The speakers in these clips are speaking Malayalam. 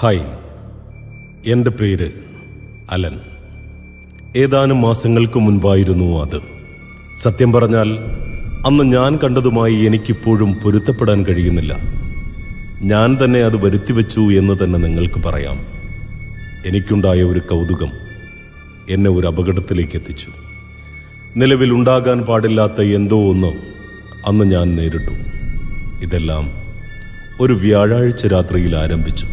ഹായ് എൻ്റെ പേര് അലൻ ഏതാനും മാസങ്ങൾക്ക് മുൻപായിരുന്നു അത് സത്യം പറഞ്ഞാൽ അന്ന് ഞാൻ കണ്ടതുമായി എനിക്കിപ്പോഴും പൊരുത്തപ്പെടാൻ കഴിയുന്നില്ല ഞാൻ തന്നെ അത് വരുത്തിവെച്ചു എന്ന് തന്നെ നിങ്ങൾക്ക് പറയാം എനിക്കുണ്ടായ ഒരു കൗതുകം എന്നെ ഒരു അപകടത്തിലേക്ക് എത്തിച്ചു നിലവിൽ ഉണ്ടാകാൻ പാടില്ലാത്ത എന്തോ ഒന്ന് അന്ന് ഞാൻ നേരിട്ടു ഇതെല്ലാം ഒരു വ്യാഴാഴ്ച രാത്രിയിൽ ആരംഭിച്ചു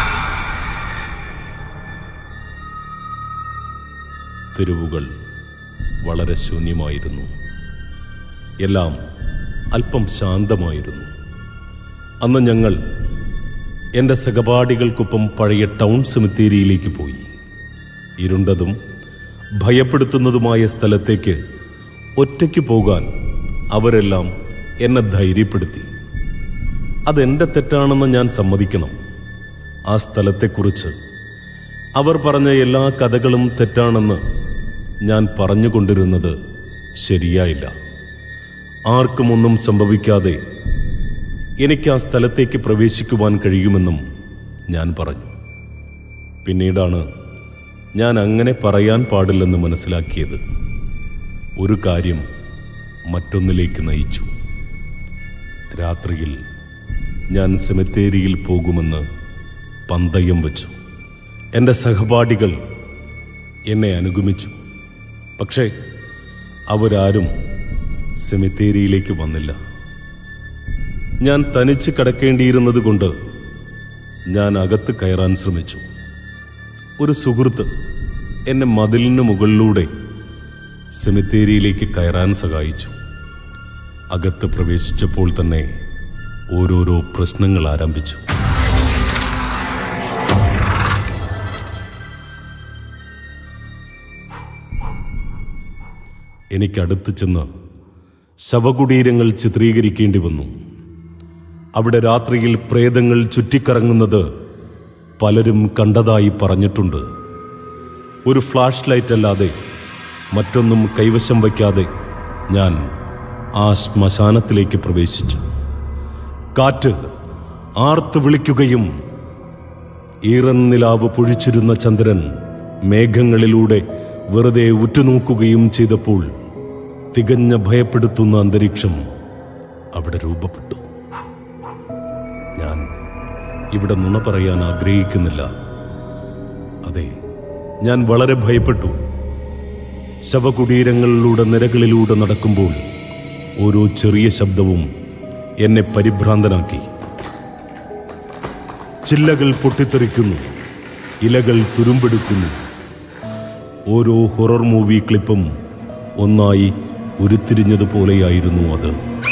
തെരുവുകൾ വളരെ ശൂന്യമായിരുന്നു എല്ലാം അല്പം ശാന്തമായിരുന്നു അന്ന് ഞങ്ങൾ എൻ്റെ സഹപാഠികൾക്കൊപ്പം പഴയ ടൗൺ സെമിത്തേരിയിലേക്ക് പോയി ഇരുണ്ടതും ഭയപ്പെടുത്തുന്നതുമായ സ്ഥലത്തേക്ക് ഒറ്റയ്ക്ക് പോകാൻ അവരെല്ലാം എന്നെ ധൈര്യപ്പെടുത്തി അതെൻ്റെ തെറ്റാണെന്ന് ഞാൻ സമ്മതിക്കണം ആ സ്ഥലത്തെക്കുറിച്ച് അവർ പറഞ്ഞ എല്ലാ കഥകളും തെറ്റാണെന്ന് ഞാൻ പറഞ്ഞുകൊണ്ടിരുന്നത് ശരിയായില്ല ആർക്കും ഒന്നും സംഭവിക്കാതെ എനിക്ക് ആ സ്ഥലത്തേക്ക് പ്രവേശിക്കുവാൻ കഴിയുമെന്നും ഞാൻ പറഞ്ഞു പിന്നീടാണ് ഞാൻ അങ്ങനെ പറയാൻ പാടില്ലെന്ന് മനസ്സിലാക്കിയത് ഒരു കാര്യം മറ്റൊന്നിലേക്ക് നയിച്ചു രാത്രിയിൽ ഞാൻ സെമിത്തേരിയിൽ പോകുമെന്ന് പന്തയം വച്ചു എൻ്റെ സഹപാഠികൾ എന്നെ അനുഗമിച്ചു പക്ഷേ അവരാരും സെമിത്തേരിയിലേക്ക് വന്നില്ല ഞാൻ തനിച്ച് കിടക്കേണ്ടിയിരുന്നത് കൊണ്ട് ഞാൻ അകത്ത് കയറാൻ ശ്രമിച്ചു ഒരു സുഹൃത്ത് എന്നെ മതിലിന് മുകളിലൂടെ സെമിത്തേരിയിലേക്ക് കയറാൻ സഹായിച്ചു അകത്ത് പ്രവേശിച്ചപ്പോൾ തന്നെ ഓരോരോ പ്രശ്നങ്ങൾ ആരംഭിച്ചു എനിക്കടുത്ത് ചെന്ന് ശവകുടീരങ്ങൾ ചിത്രീകരിക്കേണ്ടി വന്നു അവിടെ രാത്രിയിൽ പ്രേതങ്ങൾ ചുറ്റിക്കറങ്ങുന്നത് പലരും കണ്ടതായി പറഞ്ഞിട്ടുണ്ട് ഒരു ഫ്ലാഷ് ലൈറ്റ് അല്ലാതെ മറ്റൊന്നും കൈവശം വയ്ക്കാതെ ഞാൻ ആ ശ്മശാനത്തിലേക്ക് പ്രവേശിച്ചു കാറ്റ് ആർത്ത് വിളിക്കുകയും ഈറൻ നിലാവ് പൊഴിച്ചിരുന്ന ചന്ദ്രൻ മേഘങ്ങളിലൂടെ വെറുതെ ഉറ്റുനോക്കുകയും ചെയ്തപ്പോൾ തികഞ്ഞ ഭയപ്പെടുത്തുന്ന അന്തരീക്ഷം അവിടെ രൂപപ്പെട്ടു ഞാൻ ഇവിടെ നുണ പറയാൻ ആഗ്രഹിക്കുന്നില്ല അതെ ഞാൻ വളരെ ഭയപ്പെട്ടു ശവകുടീരങ്ങളിലൂടെ നിരകളിലൂടെ നടക്കുമ്പോൾ ഓരോ ചെറിയ ശബ്ദവും എന്നെ പരിഭ്രാന്തനാക്കി ചില്ലകൾ പൊട്ടിത്തെറിക്കുന്നു ഇലകൾ തുരുമ്പെടുക്കുന്നു ഓരോ ഹൊറർ മൂവി ക്ലിപ്പും ഒന്നായി ഉരുത്തിരിഞ്ഞതുപോലെയായിരുന്നു അത്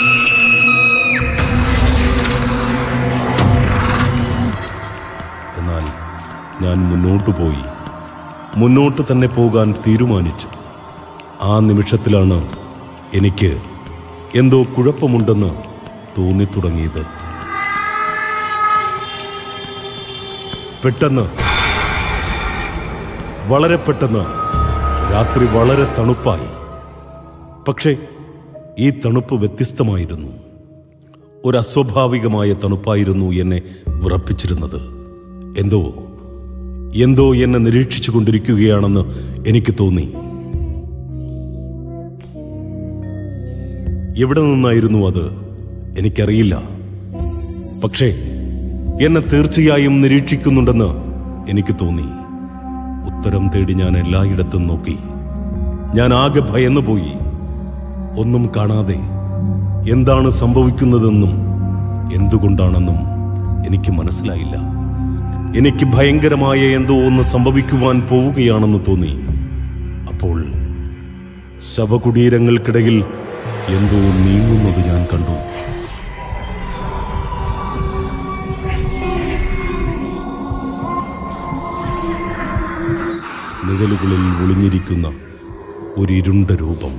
എന്നാൽ ഞാൻ മുന്നോട്ടു പോയി മുന്നോട്ട് തന്നെ പോകാൻ തീരുമാനിച്ചു ആ നിമിഷത്തിലാണ് എനിക്ക് എന്തോ കുഴപ്പമുണ്ടെന്ന് തോന്നിത്തുടങ്ങിയത് പെട്ടെന്ന് വളരെ പെട്ടെന്ന് രാത്രി വളരെ തണുപ്പായി പക്ഷേ ഈ തണുപ്പ് വ്യത്യസ്തമായിരുന്നു ഒരു അസ്വാഭാവികമായ തണുപ്പായിരുന്നു എന്നെ വിറപ്പിച്ചിരുന്നത് എന്തോ എന്തോ എന്നെ നിരീക്ഷിച്ചു കൊണ്ടിരിക്കുകയാണെന്ന് എനിക്ക് തോന്നി എവിടെ നിന്നായിരുന്നു അത് എനിക്കറിയില്ല പക്ഷേ എന്നെ തീർച്ചയായും നിരീക്ഷിക്കുന്നുണ്ടെന്ന് എനിക്ക് തോന്നി ഉത്തരം തേടി ഞാൻ എല്ലായിടത്തും നോക്കി ഞാൻ ആകെ ഭയന്നുപോയി ഒന്നും കാണാതെ എന്താണ് സംഭവിക്കുന്നതെന്നും എന്തുകൊണ്ടാണെന്നും എനിക്ക് മനസ്സിലായില്ല എനിക്ക് ഭയങ്കരമായ എന്തോ ഒന്ന് സംഭവിക്കുവാൻ പോവുകയാണെന്ന് തോന്നി അപ്പോൾ ശവകുടീരങ്ങൾക്കിടയിൽ എന്തോ നീങ്ങുന്നത് ഞാൻ കണ്ടു നിഴലുകളിൽ ഒളിഞ്ഞിരിക്കുന്ന ഒരു ഇരുണ്ട രൂപം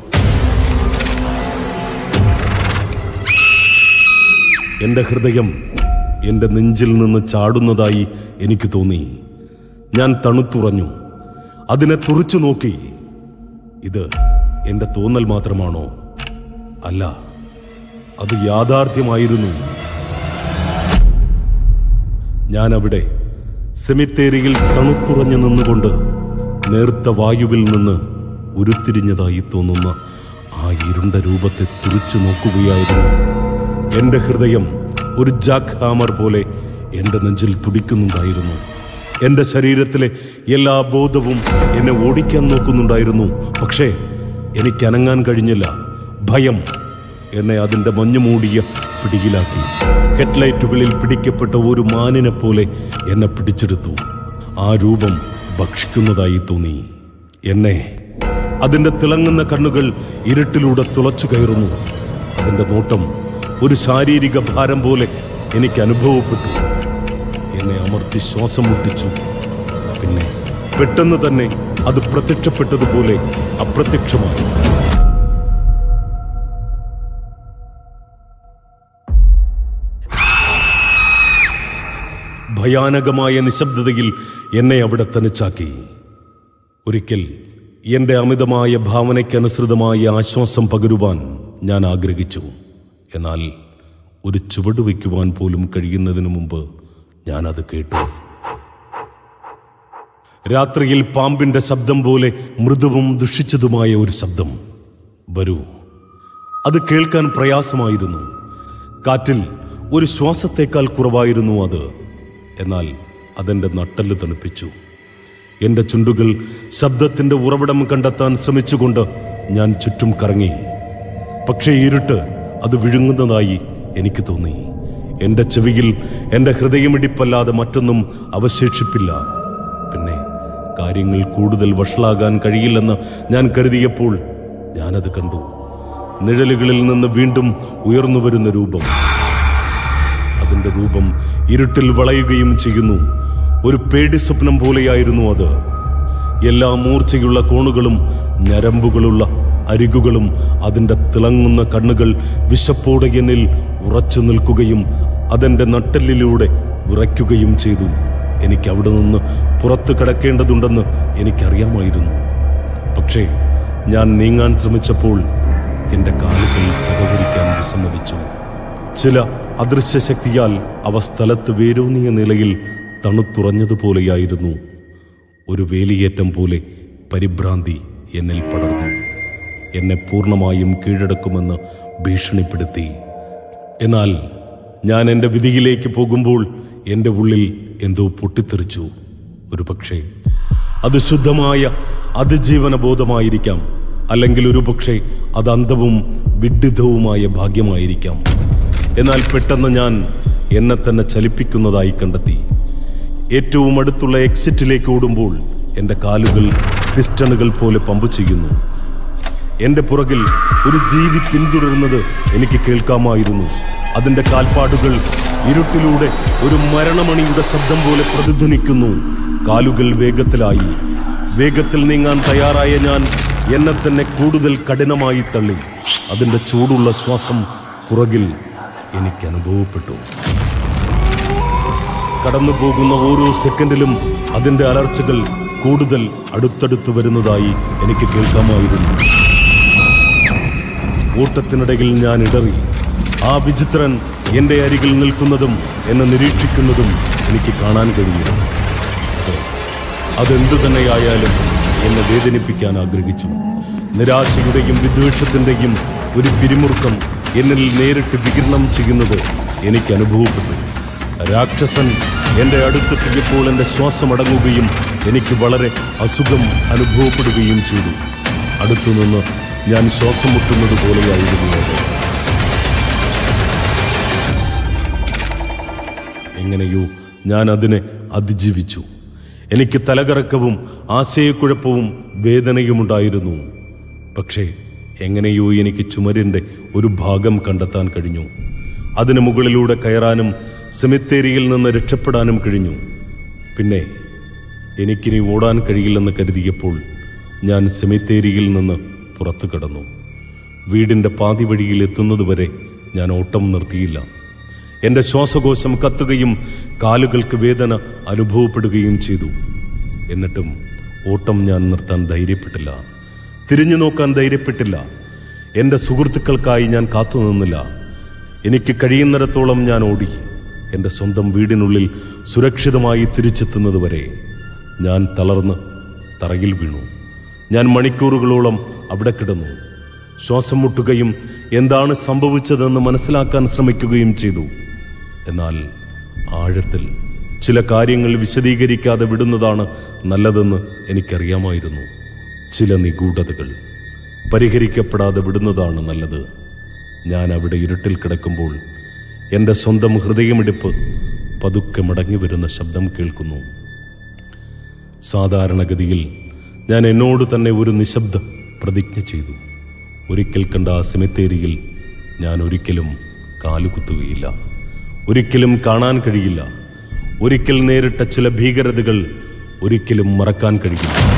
എന്റെ ഹൃദയം എന്റെ നെഞ്ചിൽ നിന്ന് ചാടുന്നതായി എനിക്ക് തോന്നി ഞാൻ തണുത്തുറഞ്ഞു അതിനെ തുറച്ചു നോക്കി ഇത് എന്റെ തോന്നൽ മാത്രമാണോ അല്ല അത് യാഥാർത്ഥ്യമായിരുന്നു ഞാൻ അവിടെ സെമിത്തേരിയിൽ തണുത്തുറഞ്ഞു നിന്നുകൊണ്ട് നേർത്ത വായുവിൽ നിന്ന് ഉരുത്തിരിഞ്ഞതായി തോന്നുന്ന ആ ഇരുണ്ട രൂപത്തെ തുറിച്ചു നോക്കുകയായിരുന്നു എന്റെ ഹൃദയം ഒരു ജാക്ക് ഹാമർ പോലെ എന്റെ നെഞ്ചിൽ തുടിക്കുന്നുണ്ടായിരുന്നു എന്റെ ശരീരത്തിലെ എല്ലാ ബോധവും എന്നെ ഓടിക്കാൻ നോക്കുന്നുണ്ടായിരുന്നു പക്ഷേ എനിക്ക് അനങ്ങാൻ കഴിഞ്ഞില്ല ഭയം എന്നെ അതിന്റെ മഞ്ഞുമൂടിയ പിടിയിലാക്കി ഹെഡ്ലൈറ്റുകളിൽ പിടിക്കപ്പെട്ട ഒരു മാനിനെ പോലെ എന്നെ പിടിച്ചെടുത്തു ആ രൂപം ഭക്ഷിക്കുന്നതായി തോന്നി എന്നെ അതിന്റെ തിളങ്ങുന്ന കണ്ണുകൾ ഇരുട്ടിലൂടെ തുളച്ചു കയറുന്നു അതിന്റെ നോട്ടം ഒരു ശാരീരിക ഭാരം പോലെ എനിക്ക് അനുഭവപ്പെട്ടു എന്നെ അമർത്തി ശ്വാസം മുട്ടിച്ചു പിന്നെ പെട്ടെന്ന് തന്നെ അത് പ്രത്യക്ഷപ്പെട്ടതുപോലെ അപ്രത്യക്ഷമായി ഭയാനകമായ നിശബ്ദതയിൽ എന്നെ അവിടെ തനിച്ചാക്കി ഒരിക്കൽ എൻ്റെ അമിതമായ ഭാവനയ്ക്കനുസൃതമായ ആശ്വാസം പകരുവാൻ ഞാൻ ആഗ്രഹിച്ചു എന്നാൽ ഒരു ചുവട് വയ്ക്കുവാൻ പോലും കഴിയുന്നതിന് മുമ്പ് ഞാനത് കേട്ടു രാത്രിയിൽ പാമ്പിന്റെ ശബ്ദം പോലെ മൃദുവും ദുഷിച്ചതുമായ ഒരു ശബ്ദം വരൂ അത് കേൾക്കാൻ പ്രയാസമായിരുന്നു കാറ്റിൽ ഒരു ശ്വാസത്തേക്കാൾ കുറവായിരുന്നു അത് എന്നാൽ അതെന്റെ നട്ടല് തണുപ്പിച്ചു എന്റെ ചുണ്ടുകൾ ശബ്ദത്തിന്റെ ഉറവിടം കണ്ടെത്താൻ ശ്രമിച്ചുകൊണ്ട് ഞാൻ ചുറ്റും കറങ്ങി പക്ഷേ ഇരുട്ട് അത് വിഴുങ്ങുന്നതായി എനിക്ക് തോന്നി എന്റെ ചെവിയിൽ എന്റെ ഹൃദയമിടിപ്പല്ലാതെ മറ്റൊന്നും അവശേഷിപ്പില്ല പിന്നെ കാര്യങ്ങൾ കൂടുതൽ വഷളാകാൻ കഴിയില്ലെന്ന് ഞാൻ കരുതിയപ്പോൾ ഞാനത് കണ്ടു നിഴലുകളിൽ നിന്ന് വീണ്ടും ഉയർന്നു വരുന്ന രൂപം അതിന്റെ രൂപം ഇരുട്ടിൽ വളയുകയും ചെയ്യുന്നു ഒരു പേടി സ്വപ്നം പോലെയായിരുന്നു അത് എല്ലാ മൂർച്ചയുള്ള കോണുകളും ഞരമ്പുകളുള്ള അരികുകളും അതിന്റെ തിളങ്ങുന്ന കണ്ണുകൾ വിശപ്പോടെ എന്നിൽ ഉറച്ചു നിൽക്കുകയും അതെന്റെ നട്ടെല്ലിലൂടെ വിറയ്ക്കുകയും ചെയ്തു എനിക്ക് അവിടെ നിന്ന് പുറത്തു കിടക്കേണ്ടതുണ്ടെന്ന് എനിക്കറിയാമായിരുന്നു പക്ഷേ ഞാൻ നീങ്ങാൻ ശ്രമിച്ചപ്പോൾ എൻ്റെ കാലുകൾ സഹകരിക്കാൻ വിസമ്മതിച്ചു ചില അദൃശ്യശക്തിയാൽ അവ സ്ഥലത്ത് വേരൂന്നിയ നിലയിൽ തണുത്തുറഞ്ഞതുപോലെയായിരുന്നു ഒരു വേലിയേറ്റം പോലെ പരിഭ്രാന്തി എന്നിൽ പടർന്നു എന്നെ പൂർണ്ണമായും കീഴടക്കുമെന്ന് ഭീഷണിപ്പെടുത്തി എന്നാൽ ഞാൻ എൻ്റെ വിധിയിലേക്ക് പോകുമ്പോൾ എൻ്റെ ഉള്ളിൽ എന്തോ പൊട്ടിത്തെറിച്ചു ഒരു പക്ഷേ അത് ശുദ്ധമായ അതിജീവന ബോധമായിരിക്കാം അല്ലെങ്കിൽ ഒരു പക്ഷേ അത് അന്ധവും വിഡ്ഢിതവുമായ ഭാഗ്യമായിരിക്കാം എന്നാൽ പെട്ടെന്ന് ഞാൻ എന്നെ തന്നെ ചലിപ്പിക്കുന്നതായി കണ്ടെത്തി ഏറ്റവും അടുത്തുള്ള എക്സിറ്റിലേക്ക് ഓടുമ്പോൾ എൻ്റെ കാലുകൾ പിസ്റ്റണുകൾ പോലെ പമ്പ് ചെയ്യുന്നു എന്റെ പുറകിൽ ഒരു ജീവി പിന്തുടരുന്നത് എനിക്ക് കേൾക്കാമായിരുന്നു അതിന്റെ കാൽപ്പാടുകൾ ഇരുട്ടിലൂടെ ഒരു മരണമണിയുടെ ശബ്ദം പോലെ പ്രതിധ്വനിക്കുന്നു കാലുകൾ വേഗത്തിലായി വേഗത്തിൽ നീങ്ങാൻ തയ്യാറായ ഞാൻ എന്നെ തന്നെ കൂടുതൽ കഠിനമായി തള്ളി അതിന്റെ ചൂടുള്ള ശ്വാസം പുറകിൽ എനിക്ക് അനുഭവപ്പെട്ടു കടന്നു പോകുന്ന ഓരോ സെക്കൻഡിലും അതിന്റെ അലർച്ചകൾ കൂടുതൽ അടുത്തടുത്ത് വരുന്നതായി എനിക്ക് കേൾക്കാമായിരുന്നു ഓട്ടത്തിനിടയിൽ ഞാൻ ഇടറി ആ വിചിത്രൻ എന്റെ അരികിൽ നിൽക്കുന്നതും എന്നെ നിരീക്ഷിക്കുന്നതും എനിക്ക് കാണാൻ കഴിയും അതെന്തു തന്നെയായാലും എന്നെ വേദനിപ്പിക്കാൻ ആഗ്രഹിച്ചു നിരാശയുടെയും വിദ്വേഷത്തിന്റെയും ഒരു പിരിമുറുക്കം എന്നിൽ നേരിട്ട് വികിരണം ചെയ്യുന്നത് എനിക്ക് അനുഭവപ്പെട്ടു രാക്ഷസൻ എന്റെ അടുത്തെത്തിയപ്പോൾ എന്റെ ശ്വാസം അടങ്ങുകയും എനിക്ക് വളരെ അസുഖം അനുഭവപ്പെടുകയും ചെയ്തു അടുത്തുനിന്ന് ഞാൻ ശ്വാസം മുട്ടുന്നത് പോലെയായിരുന്നു അത് എങ്ങനെയോ ഞാൻ അതിനെ അതിജീവിച്ചു എനിക്ക് തലകറക്കവും ആശയക്കുഴപ്പവും വേദനയുമുണ്ടായിരുന്നു പക്ഷേ എങ്ങനെയോ എനിക്ക് ചുമരിൻ്റെ ഒരു ഭാഗം കണ്ടെത്താൻ കഴിഞ്ഞു അതിന് മുകളിലൂടെ കയറാനും സെമിത്തേരിയിൽ നിന്ന് രക്ഷപ്പെടാനും കഴിഞ്ഞു പിന്നെ എനിക്കിനി ഓടാൻ കഴിയില്ലെന്ന് കരുതിയപ്പോൾ ഞാൻ സെമിത്തേരിയിൽ നിന്ന് പുറത്തു കടന്നു വീടിൻ്റെ പാതി വഴിയിൽ എത്തുന്നതുവരെ ഞാൻ ഓട്ടം നിർത്തിയില്ല എൻ്റെ ശ്വാസകോശം കത്തുകയും കാലുകൾക്ക് വേദന അനുഭവപ്പെടുകയും ചെയ്തു എന്നിട്ടും ഓട്ടം ഞാൻ നിർത്താൻ ധൈര്യപ്പെട്ടില്ല തിരിഞ്ഞു നോക്കാൻ ധൈര്യപ്പെട്ടില്ല എൻ്റെ സുഹൃത്തുക്കൾക്കായി ഞാൻ കാത്തുനിന്നില്ല എനിക്ക് കഴിയുന്നിടത്തോളം ഞാൻ ഓടി എൻ്റെ സ്വന്തം വീടിനുള്ളിൽ സുരക്ഷിതമായി തിരിച്ചെത്തുന്നതുവരെ ഞാൻ തളർന്ന് തറയിൽ വീണു ഞാൻ മണിക്കൂറുകളോളം അവിടെ കിടന്നു ശ്വാസം മുട്ടുകയും എന്താണ് സംഭവിച്ചതെന്ന് മനസ്സിലാക്കാൻ ശ്രമിക്കുകയും ചെയ്തു എന്നാൽ ആഴത്തിൽ ചില കാര്യങ്ങൾ വിശദീകരിക്കാതെ വിടുന്നതാണ് നല്ലതെന്ന് എനിക്കറിയാമായിരുന്നു ചില നിഗൂഢതകൾ പരിഹരിക്കപ്പെടാതെ വിടുന്നതാണ് നല്ലത് ഞാൻ അവിടെ ഇരുട്ടിൽ കിടക്കുമ്പോൾ എൻ്റെ സ്വന്തം ഹൃദയമിടിപ്പ് പതുക്കെ മടങ്ങി വരുന്ന ശബ്ദം കേൾക്കുന്നു സാധാരണഗതിയിൽ ഞാൻ എന്നോട് തന്നെ ഒരു നിശബ്ദ പ്രതിജ്ഞ ചെയ്തു ഒരിക്കൽ കണ്ട ആ സെമിത്തേരിയിൽ ഞാൻ ഒരിക്കലും കാലുകുത്തുകയില്ല ഒരിക്കലും കാണാൻ കഴിയില്ല ഒരിക്കൽ നേരിട്ട ചില ഭീകരതകൾ ഒരിക്കലും മറക്കാൻ കഴിയില്ല